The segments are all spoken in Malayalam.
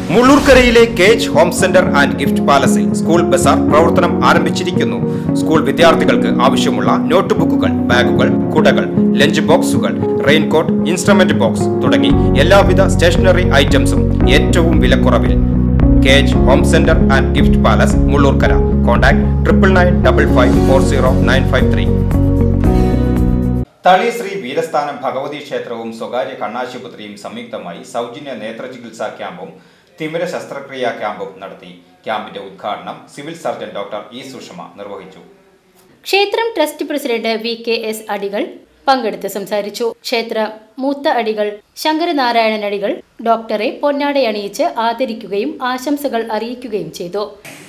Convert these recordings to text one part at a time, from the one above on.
മുള്ളൂർക്കരയിലെ cage home centre and gift പാലസിൽ സ്കൂൾ ബസാർ പ്രവർത്തനം ആരംഭിച്ചിരിക്കുന്നു സ്കൂൾ വിദ്യാർത്ഥികൾക്ക് ആവശ്യമുള്ള നോട്ട് ബുക്കുകൾ ബാഗുകൾ കുടകൾ ലഞ്ച് ബോക്സുകൾ റെയിൻകോട്ട് ഇൻസ്ട്രുമെന്റ് ബോക്സ് തുടങ്ങി എല്ലാവിധ സ്റ്റേഷനറി ഐറ്റംസും ഏറ്റവും വിലക്കുറവിൽ cage home centre and gift palace Mullurkara contact triple nine double five four zero nine five three Thali Sri Veerasthanam Bhagavathi ക്ഷേത്രവും സ്വകാര്യ കണ്ണാശുപത്രിയും സംയുക്തമായി സൗജന്യ നേത്ര ചികിത്സാ ക്യാമ്പും തിമിര ശസ്ത്രക്രിയാ ക്യാമ്പും നടത്തി ക്യാമ്പിന്റെ ഉദ്ഘാടനം civil surgeon doctor E Sushama നിർവഹിച്ചു ക്ഷേത്രം trust president V K S Adikal പങ്കെടുത്ത് സംസാരിച്ചു ക്ഷേത്ര മൂത്ത അടികൾ ശങ്കരനാരായണൻ അടികൾ ഡോക്ടറെ പൊന്നാടയണിയിച്ച് ആദരിക്കുകയും ആശംസകൾ അറിയിക്കുകയും ചെയ്തു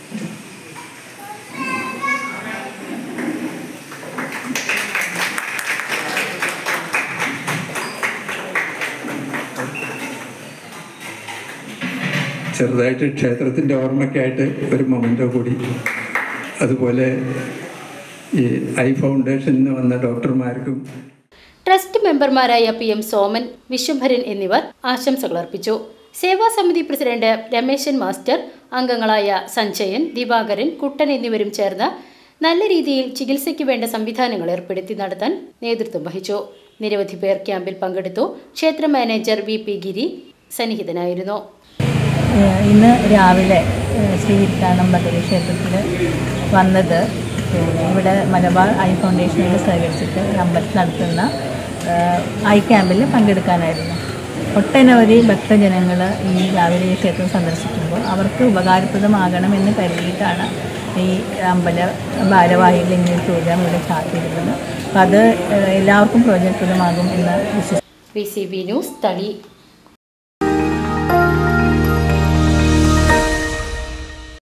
ചെറുതായിട്ട് ക്ഷേത്രത്തിൻ്റെ ഓർമ്മയ്ക്കായിട്ട് ഒരു മൊമെൻ്റോ കൂടി അതുപോലെ ഈ ഐ ഫൗണ്ടേഷനിൽ നിന്ന് വന്ന ഡോക്ടർമാർക്കും ട്രസ്റ്റ് മെമ്പർമാരായ പി എം സോമൻ വിശ്വംഭരൻ എന്നിവർ ആശംസകൾ അർപ്പിച്ചു സേവാ സമിതി പ്രസിഡന്റ് രമേശൻ മാസ്റ്റർ അംഗങ്ങളായ സഞ്ജയൻ ദിവാകരൻ കുട്ടൻ എന്നിവരും ചേർന്ന് നല്ല രീതിയിൽ ചികിത്സയ്ക്ക് വേണ്ട സംവിധാനങ്ങൾ ഏർപ്പെടുത്തി നടത്താൻ നേതൃത്വം വഹിച്ചു നിരവധി പേർ ക്യാമ്പിൽ പങ്കെടുത്തു ക്ഷേത്ര മാനേജർ വി പി ഗിരി സന്നിഹിതനായിരുന്നു ഏഹ് ഇന്ന് രാവിലെ ഏഹ് ശ്രീ വിത്താനം ഭഗവതി ക്ഷേത്രത്തിൽ വന്നത് പിന്നെ ഇവിടെ മലബാർ ഐ ഫൗണ്ടേഷനോട് സഹകരിച്ചിട്ട് ഈ അമ്പലത്തിൽ നടത്തുന്ന ഏഹ് ഐ ക്യാമ്പിൽ പങ്കെടുക്കാനായിരുന്നു ഒട്ടനവധി ഭക്തജനങ്ങൾ ഈ രാവിലെ ഈ ക്ഷേത്രം സന്ദർശിക്കുമ്പോൾ അവർക്ക് ഉപകാരപ്രദമാകണമെന്ന് കരുതിയിട്ടാണ് ഈ അമ്പല ഭാരവാഹികൾ ഇങ്ങനെ ഒരു പ്രോഗ്രാം ഇവിടെ സ്റ്റാർട്ട് ചെയ്തിരുന്നത് അപ്പോൾ അത് ഏഹ് എല്ലാവർക്കും പ്രയോജനപ്രദമാകും എന്ന് വിശ്വസിക്കുന്നു പി സി ബി ന്യൂസ് തളി